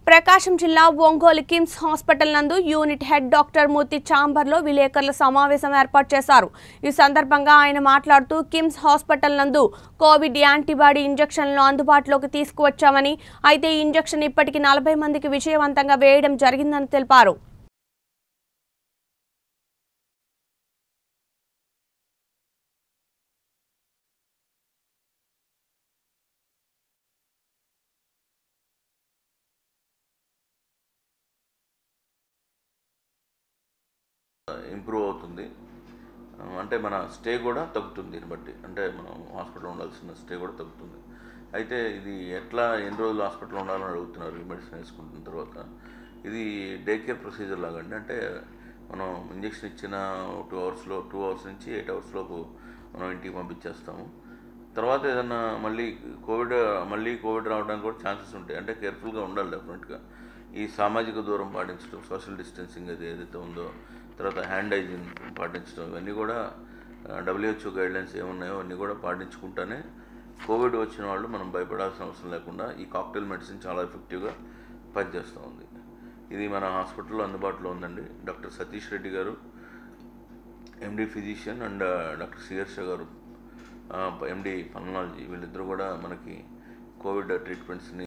ప్రకాశం జిల్లా Ongole KIMS hospital నందు unit head doctor Murthy చాంబర్లో విలేకరుల సమావేశం ఏర్పాటు చేశారు ఈ సందర్భంగా ఆయన మాట్లాడుతూ కిమ్స్ హాస్పిటల్ నందు కోవిడ్ యాంటీబాడీ ఇంజెక్షన్లను అందుబాటులోకి తీసుకువచ్చామని అయితే ఈ ఇంజెక్షన్ ఇప్పటికి నలభై మందికి విజయవంతంగా వేయడం జరిగిందని తెలిపారు ఇంప్రూవ్ అవుతుంది ఆ, అంటే మన స్టే కూడా తగ్గుతుంది దీన్ని బట్టి అంటే మనం హాస్పిటల్లో ఉండాల్సిన స్టే కూడా తగ్గుతుంది అయితే ఇది ఎట్లా ఎన్ని రోజులు హాస్పిటల్లో ఉండాలని అడుగుతున్నారు ఈ మెడిసిన్ వేసుకుంటున్న తర్వాత ఇది డే కేర్ ప్రొసీజర్ లాగా అండి అంటే మనం ఇంజెక్షన్ ఇచ్చిన టూ అవర్స్లో టూ అవర్స్ నుంచి ఎయిట్ అవర్స్ లోపు మనం ఇంటికి పంపించేస్తాము తర్వాత ఏదన్నా మళ్ళీ కోవిడ్ మళ్ళీ కోవిడ్ రావడానికి కూడా ఛాన్సెస్ ఉంటాయి అంటే కేర్ఫుల్గా ఉండాలి డెఫినెట్గా ఈ సామాజిక దూరం పాటించడం సోషల్ డిస్టెన్సింగ్ అది ఏదైతే ఉందో తర్వాత హ్యాండ్ హైజీన్ పాటించడం ఇవన్నీ కూడా డబ్ల్యూహెచ్ఓ గైడ్లైన్స్ ఏమున్నాయో అన్నీ కూడా పాటించుకుంటానే కోవిడ్ వచ్చిన వాళ్ళు మనం భయపడాల్సిన అవసరం లేకుండా ఈ కాక్టైల్ మెడిసిన్ చాలా ఎఫెక్టివ్గా పనిచేస్తూ ఉంది ఇది మన హాస్పిటల్లో అందుబాటులో ఉందండి డాక్టర్ సతీష్ రెడ్డి గారు ఎండి ఫిజిషియన్ అండ్ డాక్టర్ సిహర్ష గారు ఎండి పల్నాలజీ వీళ్ళిద్దరూ కూడా మనకి కోవిడ్ ట్రీట్మెంట్స్ని